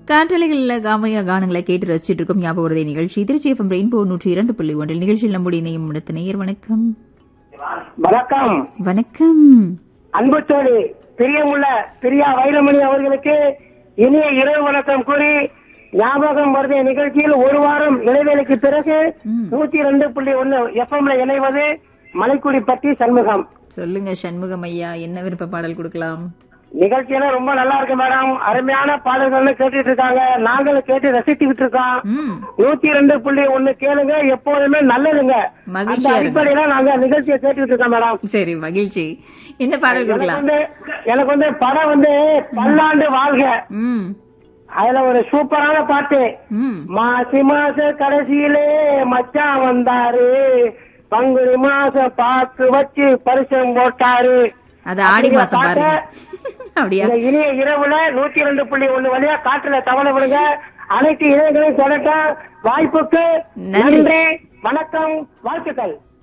காற்றலைகளில் காமையா கானங்களை கேட்டு ரசிச்சிட்டு இருக்கும் ஞாபக உறுதி நிகழ்ச்சி திருச்சி எஃப்எம் ரெயின்போ நூற்றி இரண்டு புள்ளி ஒன்றில் நிகழ்ச்சியில் நம்முடைய இணையம் அடுத்த நேயர் வணக்கம் வணக்கம் வணக்கம் அன்பு தோழி பிரியமுள்ள பிரியா வைரமணி அவர்களுக்கு இனிய இரவு வணக்கம் கூறி ஞாபகம் வருத நிகழ்ச்சியில் ஒரு வாரம் இடைவேளைக்கு பிறகு ம். நூத்தி ரெண்டு புள்ளி ஒன்னு எஃப்எம்ல இணைவது மலைக்குடி பற்றி சண்முகம் சொல்லுங்க சண்முகம் ஐயா என்ன விருப்ப பாடல் கொடுக்கலாம் நிகழ்ச்சியெல்லாம் ரொம்ப நல்லா இருக்கு மேடம் அருமையான பாடல்கள்னு கேட்டுட்டு இருக்காங்க நாங்களும் கேட்டு ரசிச்சுக்கிட்டு இருக்கோம் ம் நூத்தி ரெண்டு புள்ளி ஒன்னு கேளுங்க எப்போதுமே நல்லதுங்க அந்த மகிழ்ச்சியா இருங்க அடிப்படையில நாங்க நிகழ்ச்சியை கேட்டுட்டு இருக்கோம் மேடம் சரி மகிழ்ச்சி என்ன பாடல் எனக்கு கொடுக்கலாம் வந்து எனக்கு வந்து படம் வந்து பல்லாண்டு வாழ்க ம் அதுல ஒரு சூப்பரான பாட்டு ம் மாசி மாச கடைசியிலே மச்சான் வந்தாரு பங்குனி மாசம் பார்த்து வச்சு பரிசம் போட்டாரு அது ஆடி மாசம் பாருங்க அப்படியா இந்த இனிய இரவுல நூத்தி ரெண்டு புள்ளி ஒண்ணு வழியா காட்டுல தவணை விடுங்க அனைத்து இளைஞர்களையும் தொடக்க வாய்ப்புக்கு நன்றி. நன்றி வணக்கம் வாழ்த்துக்கள்